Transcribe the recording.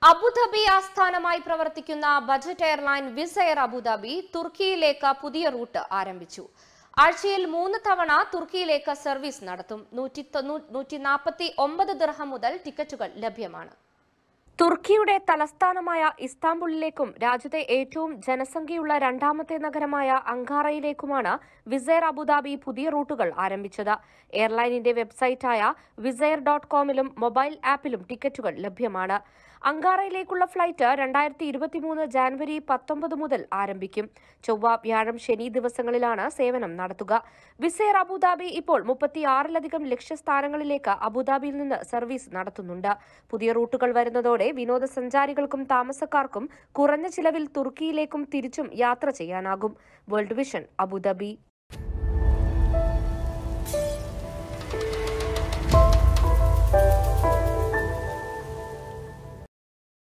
Abu Dhabi ആസ്ഥാനമായി പ്രവർത്തിക്കുന്ന budget airline Wizz Air Abu Dhabi തുർക്കിയിലേക്ക് പുതിയ റൂട്ട് ആരംഭിച്ചു ആഴ്ചയിൽ മൂന്ന് തവണ തുർക്കിയിലേക്ക് സർവീസ് നടത്തും നൂറ്റി നൂറ്റി നാൽപ്പത്തി ഒമ്പത് ദിർഹം മുതൽ ടിക്കറ്റുകൾ ലഭ്യമാണ് തുർക്കിയുടെ തലസ്ഥാനമായ ഇസ്താംബുളിലേക്കും രാജ്യത്തെ ഏറ്റവും ജനസംഖ്യയുള്ള രണ്ടാമത്തെ നഗരമായ അങ്കാറയിലേക്കുമാണ് വിസയർ അബുദാബി പുതിയ റൂട്ടുകൾ ആരംഭിച്ചത് എയർലൈനിന്റെ വെബ്സൈറ്റായ വിസയർ ഡോട്ട് കോമിലും മൊബൈൽ ആപ്പിലും ടിക്കറ്റുകൾ ലഭ്യമാണ് അങ്കാറയിലേക്കുള്ള ഫ്ലൈറ്റ് രണ്ടായിരത്തി ഇരുപത്തിമൂന്ന് ജാനുവരി പത്തൊമ്പത് മുതൽ ആരംഭിക്കും ചൊവ്വ വ്യാഴം ശനി ദിവസങ്ങളിലാണ് സേവനം നടത്തുക വിസയർ അബുദാബി ഇപ്പോൾ മുപ്പത്തിയാറിലധികം ലക്ഷ്യസ്ഥാനങ്ങളിലേക്ക് അബുദാബിയിൽ നിന്ന് സർവീസ് നടത്തുന്നുണ്ട് പുതിയ റൂട്ടുകൾ വരുന്നതോടെ വിനോദസഞ്ചാരികൾക്കും താമസക്കാർക്കും കുറഞ്ഞ ചിലവിൽ തുർക്കിയിലേക്കും തിരിച്ചും യാത്ര ചെയ്യാനാകും വേൾഡ് വിഷൻ അബുദാബി